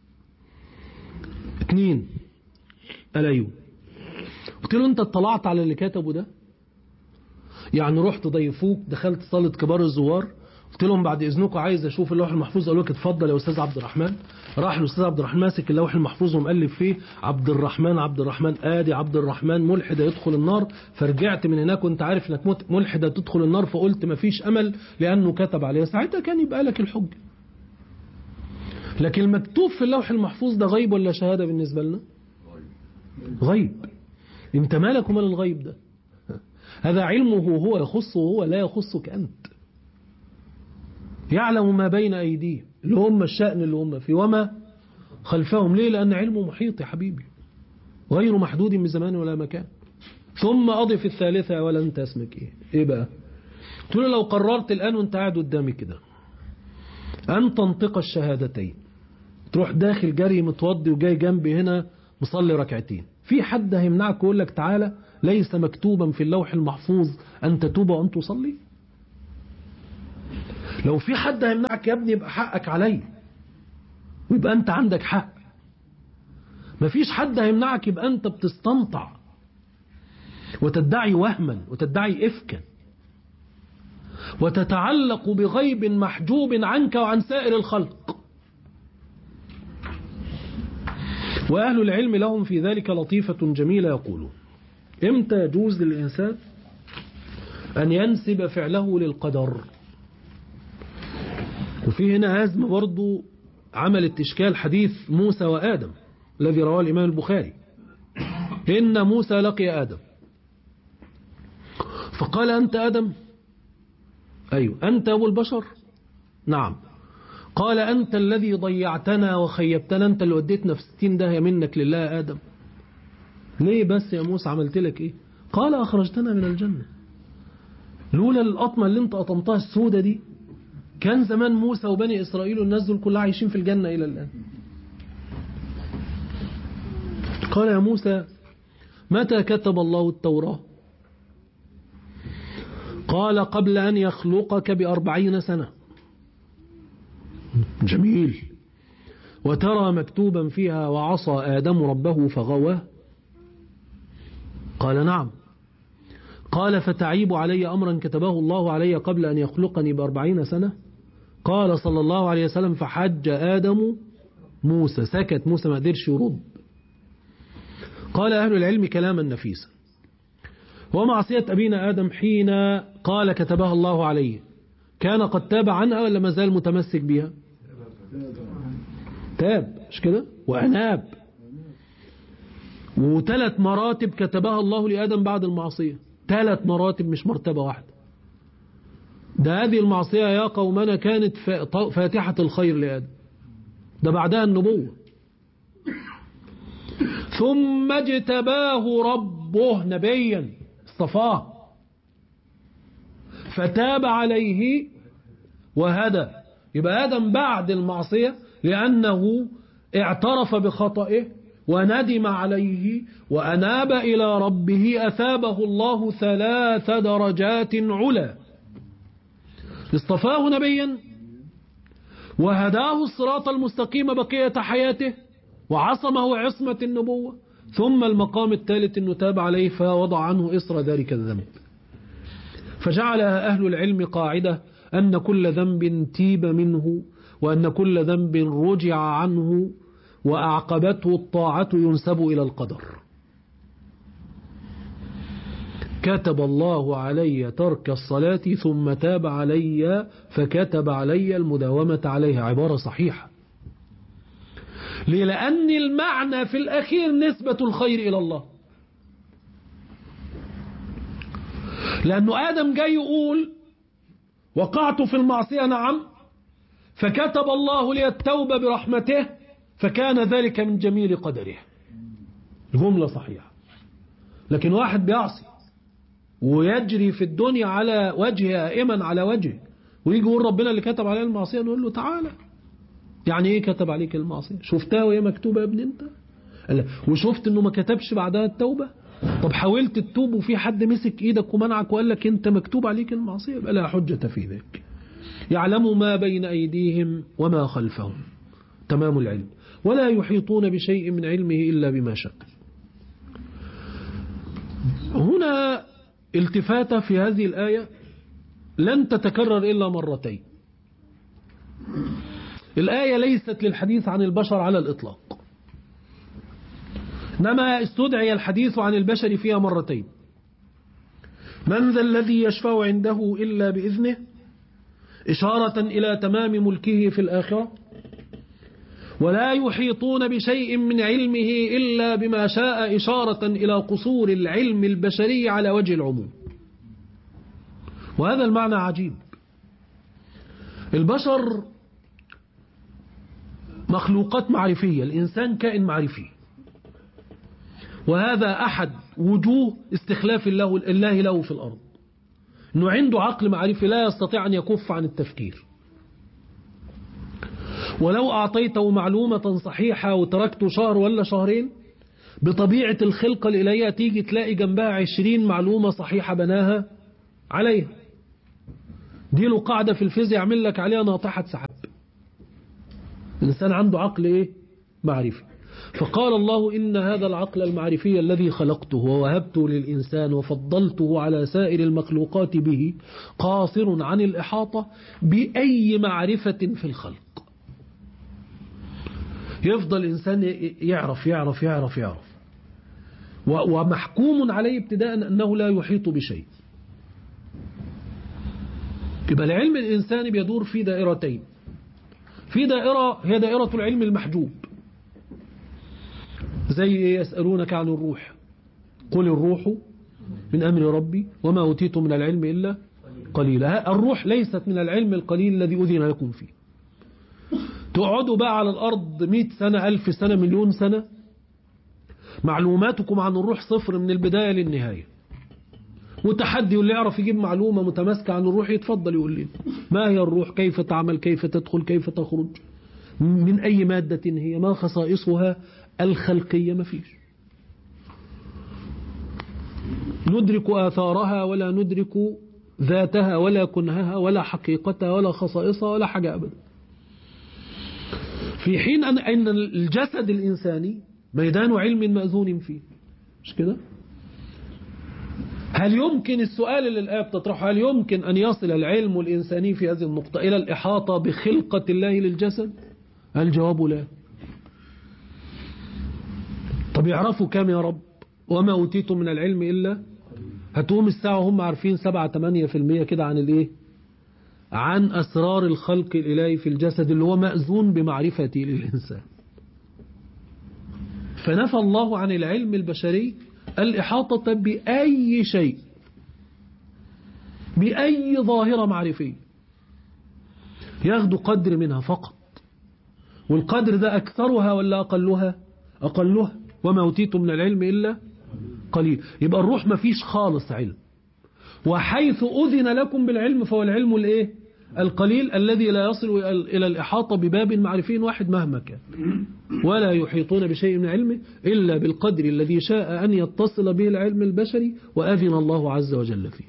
اتنين قال أيوه قلت له أنت اطلعت على اللي كتبه ده يعني رحت ضيفوك دخلت صالة كبار الزوار قلت لهم بعد اذنكم عايز اشوف اللوح المحفوظ قالوا لك اتفضل يا استاذ عبد الرحمن راح الاستاذ عبد الرحمن ماسك اللوح المحفوظ ومقلب فيه عبد الرحمن عبد الرحمن ادي عبد الرحمن ملحد يدخل النار فرجعت من هناك وانت عارف انك ملحد تدخل النار فقلت مفيش امل لانه كتب عليها ساعتها كان يبقى لك الحجه لكن المكتوب في اللوح المحفوظ ده غيب ولا شهاده بالنسبه لنا غيب انت مالك ومال الغيب ده هذا علمه هو يخصه هو لا يخصك أنت يعلم ما بين أيديهم اللي هم الشأن اللي هم فيه وما خلفهم ليه لأن علمه محيط يا حبيبي غير محدود بزمان ولا مكان ثم أضف الثالثة ولا أنت اسمك إيه إيه بقى قلت له لو قررت الآن وانت قاعد قدامي كده أن تنطق الشهادتين تروح داخل جري متوضي وجاي جنبي هنا مصلي ركعتين في حد هيمنعك ويقول لك تعالى ليس مكتوبا في اللوح المحفوظ أن تتوب وأن تصلي لو في حد هيمنعك يا ابني يبقى حقك علي ويبقى أنت عندك حق مفيش حد هيمنعك يبقى أنت بتستنطع وتدعي وهما وتدعي إفكا وتتعلق بغيب محجوب عنك وعن سائر الخلق وأهل العلم لهم في ذلك لطيفة جميلة يقولون امتى يجوز للإنسان أن ينسب فعله للقدر وفي هنا هزم برضو عملت إشكال حديث موسى وآدم الذي رواه الإمام البخاري إن موسى لقي آدم فقال أنت آدم أيوة أنت أبو البشر نعم قال أنت الذي ضيعتنا وخيبتنا أنت اللي وديتنا في ستين داهية منك لله يا آدم ليه بس يا موسى عملت لك إيه قال أخرجتنا من الجنة لولا القطمة اللي انت قطمتها السودة دي كان زمان موسى وبني إسرائيل والناس دول كلها عايشين في الجنة إلى الآن قال يا موسى متى كتب الله التوراة قال قبل أن يخلقك بأربعين سنة جميل وترى مكتوبا فيها وعصى آدم ربه فغواه قال نعم قال فتعيب علي أمرا كتبه الله علي قبل أن يخلقني بأربعين سنة قال صلى الله عليه وسلم فحج آدم موسى سكت موسى ما قدرش يرد قال أهل العلم كلاما نفيسا ومعصية أبينا آدم حين قال كتبها الله عليه كان قد تاب عنها ولا ما زال متمسك بها تاب مش كده وأناب وثلاث مراتب كتبها الله لآدم بعد المعصية ثلاث مراتب مش مرتبة واحدة ده هذه المعصية يا قومنا كانت فاتحة الخير لآدم ده بعدها النبوة ثم اجتباه ربه نبيا اصطفاه فتاب عليه وهدى يبقى آدم بعد المعصية لأنه اعترف بخطئه وندم عليه وأناب إلى ربه أثابه الله ثلاث درجات علا اصطفاه نبيا وهداه الصراط المستقيم بقية حياته وعصمه عصمة النبوة ثم المقام الثالث أنه تاب عليه فوضع عنه إصر ذلك الذنب فجعلها أهل العلم قاعدة أن كل ذنب تيب منه وأن كل ذنب رجع عنه وأعقبته الطاعة ينسب إلى القدر كتب الله علي ترك الصلاة ثم تاب علي فكتب علي المداومة عليها عبارة صحيحة ليه؟ لأن المعنى في الأخير نسبة الخير إلى الله لأنه آدم جاي يقول وقعت في المعصية نعم فكتب الله لي التوبة برحمته فكان ذلك من جميل قدره جملة صحيحة لكن واحد بيعصي ويجري في الدنيا على وجه آئما على وجه ويجي يقول ربنا اللي كتب عليه المعصية نقول له تعالى يعني ايه كتب عليك المعصية شفتها وهي مكتوبة يا ابن انت وشفت انه ما كتبش بعدها التوبة طب حاولت تتوب وفي حد مسك ايدك ومنعك وقال لك انت مكتوب عليك المعصية يبقى لا حجة في ذلك يعلم ما بين ايديهم وما خلفهم تمام العلم ولا يحيطون بشيء من علمه إلا بما شاء هنا التفاتة في هذه الآية لن تتكرر إلا مرتين الآية ليست للحديث عن البشر على الإطلاق إنما استدعي الحديث عن البشر فيها مرتين من ذا الذي يشفع عنده إلا بإذنه إشارة إلى تمام ملكه في الآخرة ولا يحيطون بشيء من علمه إلا بما شاء إشارة إلى قصور العلم البشري على وجه العموم وهذا المعنى عجيب البشر مخلوقات معرفية الإنسان كائن معرفي وهذا أحد وجوه استخلاف الله, الله له في الأرض أنه عنده عقل معرفي لا يستطيع أن يكف عن التفكير ولو أعطيته معلومة صحيحة وتركته شهر ولا شهرين بطبيعة الخلقة الإلهية تيجي تلاقي جنبها عشرين معلومة صحيحة بناها عليها دي له قاعدة في الفيزياء يعمل لك عليها ناطحة سحاب الإنسان عنده عقل إيه؟ معرفي فقال الله إن هذا العقل المعرفي الذي خلقته ووهبته للإنسان وفضلته على سائر المخلوقات به قاصر عن الإحاطة بأي معرفة في الخلق يفضل الإنسان يعرف يعرف يعرف يعرف ومحكوم عليه ابتداء أنه لا يحيط بشيء يبقى العلم الإنساني بيدور في دائرتين في دائرة هي دائرة العلم المحجوب زي إيه يسألونك عن الروح قل الروح من أمر ربي وما أوتيت من العلم إلا قليلا الروح ليست من العلم القليل الذي أذن لكم فيه تقعدوا بقى على الأرض مئة سنة ألف سنة مليون سنة معلوماتكم عن الروح صفر من البداية للنهاية وتحدي واللي يعرف يجيب معلومة متماسكة عن الروح يتفضل يقول لي ما هي الروح كيف تعمل كيف تدخل كيف تخرج من أي مادة هي ما خصائصها الخلقية ما فيش ندرك آثارها ولا ندرك ذاتها ولا كنهها ولا حقيقتها ولا خصائصها ولا حاجة أبدا في حين أن أن الجسد الإنساني ميدان علم مأذون فيه مش كده هل يمكن السؤال اللي الآية بتطرحه هل يمكن أن يصل العلم الإنساني في هذه النقطة إلى الإحاطة بخلقة الله للجسد الجواب لا طب يعرفوا كام يا رب وما أوتيتم من العلم إلا هتقوم الساعة وهم عارفين 7-8% كده عن الإيه عن أسرار الخلق الإلهي في الجسد اللي هو مأذون بمعرفته للإنسان فنفى الله عن العلم البشري الإحاطة بأي شيء بأي ظاهرة معرفية ياخدوا قدر منها فقط والقدر ده أكثرها ولا أقلها أقلها وما أوتيتم من العلم إلا قليل يبقى الروح ما فيش خالص علم وحيث أذن لكم بالعلم فهو العلم الإيه القليل الذي لا يصل إلى الإحاطة بباب معرفي واحد مهما كان ولا يحيطون بشيء من علمه إلا بالقدر الذي شاء أن يتصل به العلم البشري وأذن الله عز وجل فيه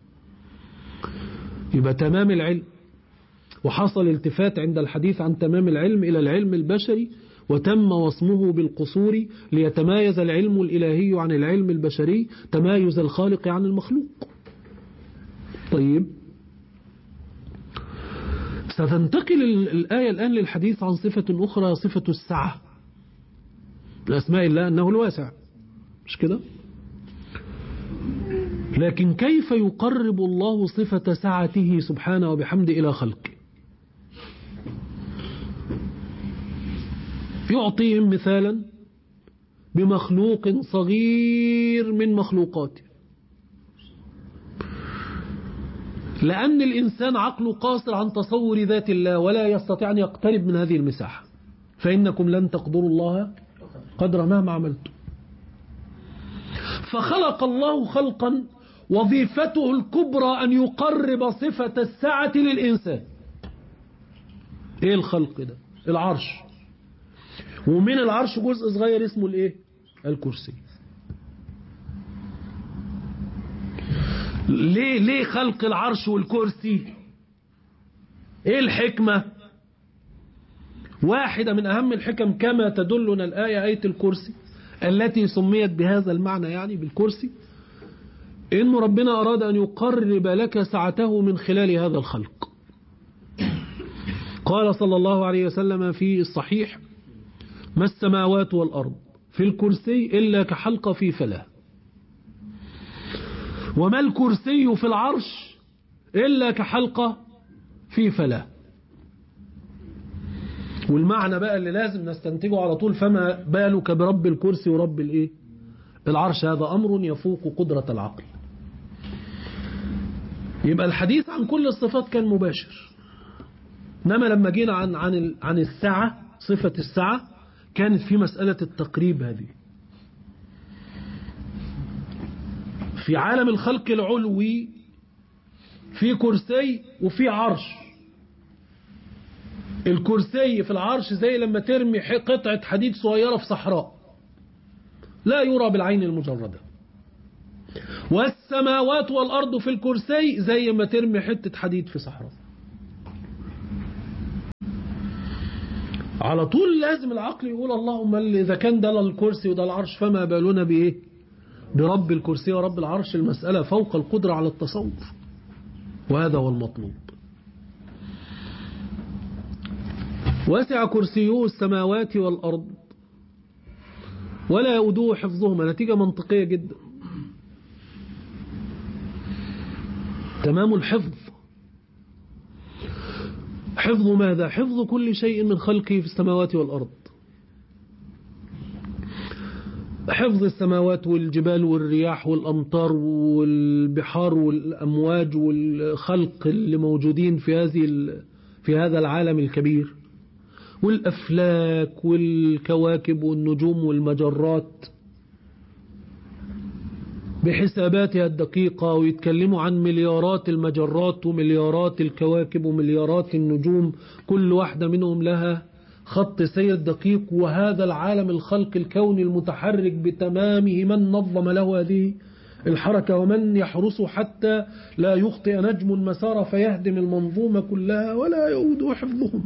يبقى تمام العلم وحصل التفات عند الحديث عن تمام العلم إلى العلم البشري وتم وصمه بالقصور ليتمايز العلم الإلهي عن العلم البشري تمايز الخالق عن المخلوق طيب ستنتقل الآية الآن للحديث عن صفة أخرى صفة السعة الأسماء الله أنه الواسع مش كده لكن كيف يقرب الله صفة سعته سبحانه وبحمده إلى خلقه يعطيهم مثالا بمخلوق صغير من مخلوقاته لأن الإنسان عقله قاصر عن تصور ذات الله ولا يستطيع أن يقترب من هذه المساحة فإنكم لن تقدروا الله قدر مهما عملتم فخلق الله خلقا وظيفته الكبرى أن يقرب صفة السعة للإنسان إيه الخلق ده العرش ومن العرش جزء صغير اسمه الإيه الكرسي ليه ليه خلق العرش والكرسي ايه الحكمة واحدة من اهم الحكم كما تدلنا الآية آية الكرسي التي سميت بهذا المعنى يعني بالكرسي إن ربنا أراد أن يقرب لك سعته من خلال هذا الخلق قال صلى الله عليه وسلم في الصحيح ما السماوات والأرض في الكرسي إلا كحلقة في فلاه وما الكرسي في العرش إلا كحلقة في فلاه والمعنى بقى اللي لازم نستنتجه على طول فما بالك برب الكرسي ورب الايه العرش هذا أمر يفوق قدرة العقل يبقى الحديث عن كل الصفات كان مباشر إنما لما جينا عن عن عن السعة صفة السعة كانت في مسألة التقريب هذه في عالم الخلق العلوي في كرسي وفي عرش الكرسي في العرش زي لما ترمي قطعة حديد صغيرة في صحراء لا يرى بالعين المجردة والسماوات والأرض في الكرسي زي ما ترمي حتة حديد في صحراء على طول لازم العقل يقول اللهم إذا كان ده الكرسي وده العرش فما بالنا بإيه برب الكرسي ورب العرش المسألة فوق القدرة على التصور وهذا هو المطلوب وسع كرسيه السماوات والأرض ولا يؤدوه حفظهما نتيجة منطقية جدا تمام الحفظ حفظ ماذا حفظ كل شيء من خلقه في السماوات والأرض حفظ السماوات والجبال والرياح والأمطار والبحار والأمواج والخلق اللي موجودين في هذه في هذا العالم الكبير والأفلاك والكواكب والنجوم والمجرات بحساباتها الدقيقة ويتكلموا عن مليارات المجرات ومليارات الكواكب ومليارات النجوم كل واحدة منهم لها خط سير دقيق وهذا العالم الخلق الكوني المتحرك بتمامه من نظم له هذه الحركة ومن يحرسه حتى لا يخطئ نجم المسار فيهدم المنظومة كلها ولا يؤود حفظهما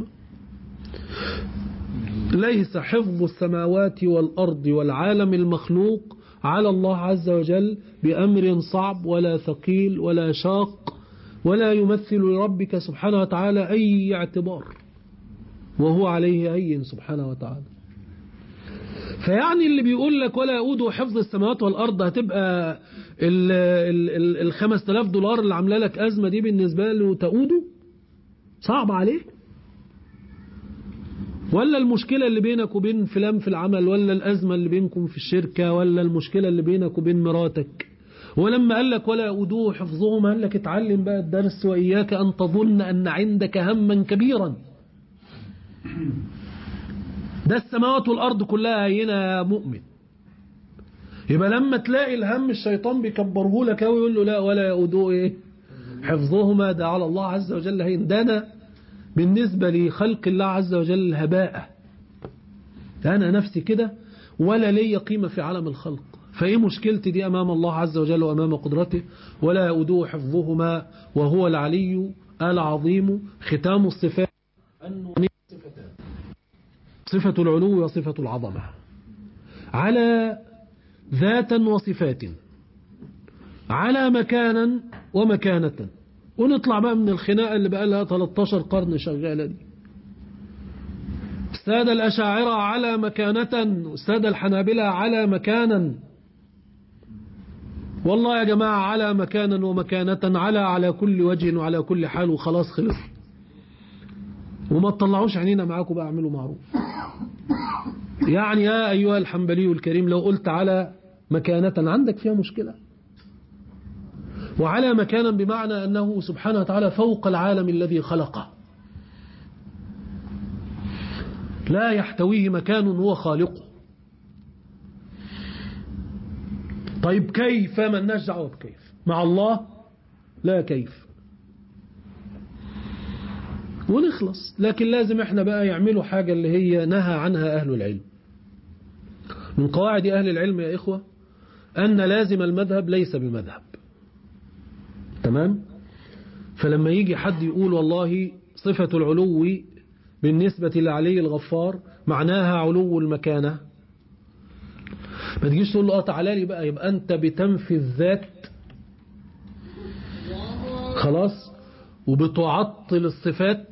ليس حفظ السماوات والأرض والعالم المخلوق على الله عز وجل بأمر صعب ولا ثقيل ولا شاق ولا يمثل لربك سبحانه وتعالى أي اعتبار وهو عليه هين سبحانه وتعالى فيعني اللي بيقول لك ولا يؤود حفظ السماوات والأرض هتبقى ال ال ال الخمس تلاف دولار اللي عامله لك أزمة دي بالنسبة له تؤوده صعب عليه ولا المشكلة اللي بينك وبين فلان في العمل ولا الأزمة اللي بينكم في الشركة ولا المشكلة اللي بينك وبين مراتك ولما قال لك ولا أدوه حفظهم قال لك اتعلم بقى الدرس وإياك أن تظن أن عندك هما كبيرا ده السماوات والأرض كلها هنا مؤمن يبقى لما تلاقي الهم الشيطان بيكبره لك ويقول له لا ولا يؤدوه ايه حفظهما ده على الله عز وجل هين ده أنا بالنسبة لخلق الله عز وجل هباء أنا نفسي كده ولا لي قيمة في عالم الخلق فإيه مشكلتي دي أمام الله عز وجل وأمام قدرته ولا يؤدوه حفظهما وهو العلي العظيم ختام الصفات أنه صفتان صفة العلو وصفة العظمة على ذاتا وصفات على مكانا ومكانة ونطلع بقى من الخناقة اللي بقى لها 13 قرن شغالة دي السادة الأشاعرة على مكانة والسادة الحنابلة على مكانا والله يا جماعة على مكانا ومكانة على على كل وجه وعلى كل حال وخلاص خلص وما تطلعوش عينينا معاكم بقى اعملوا معروف يعني يا أيها الحنبلي الكريم لو قلت على مكانة عندك فيها مشكلة وعلى مكانا بمعنى أنه سبحانه وتعالى فوق العالم الذي خلقه لا يحتويه مكان هو خالقه طيب كيف من نجع بكيف مع الله لا كيف ونخلص لكن لازم احنا بقى يعملوا حاجة اللي هي نهى عنها أهل العلم من قواعد أهل العلم يا إخوة أن لازم المذهب ليس بمذهب تمام فلما يجي حد يقول والله صفة العلو بالنسبة لعلي الغفار معناها علو المكانة ما تجيش تقول له اه تعالى لي بقى يبقى انت بتنفي الذات خلاص وبتعطل الصفات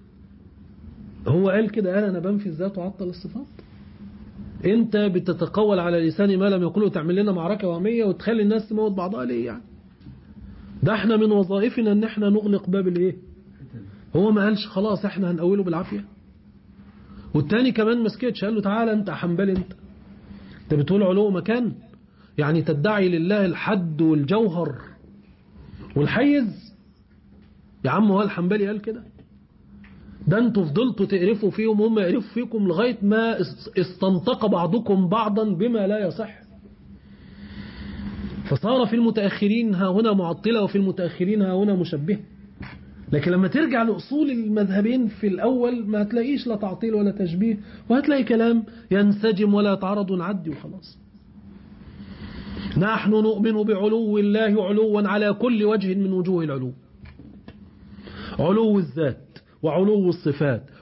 هو قال كده قال انا بنفي الذات وعطل الصفات انت بتتقول على لسان ما لم يقوله تعمل لنا معركة وهمية وتخلي الناس تموت بعضها ليه يعني ده احنا من وظائفنا ان احنا نغلق باب الايه هو ما قالش خلاص احنا هنقوله بالعافية والتاني كمان ما سكتش قال له تعالى انت حنبل انت انت بتقول علو مكان يعني تدعي لله الحد والجوهر والحيز يا عم هو الحنبلي قال كده ده انتوا فضلتوا تقرفوا فيهم وهم يقرفوا فيكم لغاية ما استنطق بعضكم بعضا بما لا يصح فصار في المتأخرين ها هنا معطلة وفي المتأخرين ها هنا مشبهة لكن لما ترجع لأصول المذهبين في الأول ما هتلاقيش لا تعطيل ولا تشبيه وهتلاقي كلام ينسجم ولا يتعرض ونعدي وخلاص نحن نؤمن بعلو الله علوا على كل وجه من وجوه العلو علو الذات وعلو الصفات